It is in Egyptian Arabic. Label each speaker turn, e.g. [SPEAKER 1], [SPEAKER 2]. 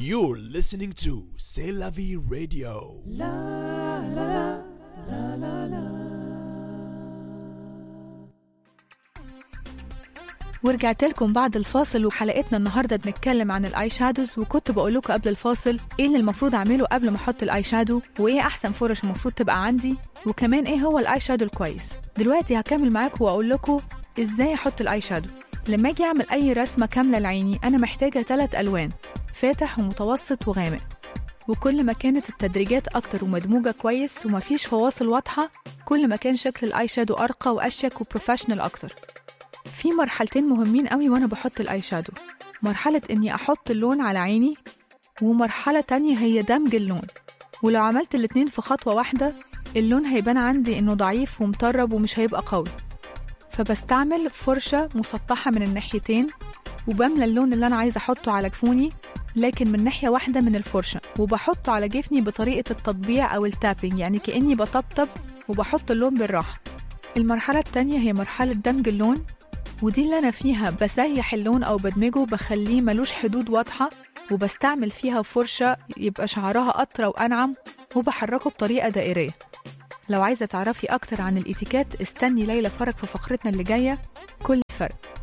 [SPEAKER 1] You're listening to C'est la vie radio.
[SPEAKER 2] ورجعت لكم بعد الفاصل وحلقتنا النهارده بنتكلم عن الاي شادوز وكنت بقول لكم قبل الفاصل ايه اللي المفروض اعمله قبل ما احط الاي شادو وايه احسن فرش المفروض تبقى عندي وكمان ايه هو الاي شادو الكويس دلوقتي هكمل معاكم واقول لكم ازاي احط الاي شادو لما اجي اعمل اي رسمه كامله لعيني انا محتاجه ثلاث الوان فاتح ومتوسط وغامق وكل ما كانت التدريجات اكتر ومدموجه كويس ومفيش فواصل واضحه كل ما كان شكل الاي شادو ارقى واشيك وبروفيشنال اكتر في مرحلتين مهمين قوي وانا بحط الاي شادو مرحلة اني احط اللون على عيني ومرحلة تانية هي دمج اللون ولو عملت الاتنين في خطوة واحدة اللون هيبان عندي انه ضعيف ومطرب ومش هيبقى قوي فبستعمل فرشة مسطحة من الناحيتين وبملى اللون اللي انا عايزة احطه على جفوني لكن من ناحية واحدة من الفرشة وبحطه على جفني بطريقة التطبيع أو التابينج يعني كأني بطبطب وبحط اللون بالراحة المرحلة التانية هي مرحلة دمج اللون ودي اللي أنا فيها بسيح اللون أو بدمجه بخليه ملوش حدود واضحة وبستعمل فيها فرشة يبقى شعرها أطرى وأنعم وبحركه بطريقة دائرية لو عايزة تعرفي أكتر عن الإتيكات استني ليلى فرج في فقرتنا اللي جاية كل فرق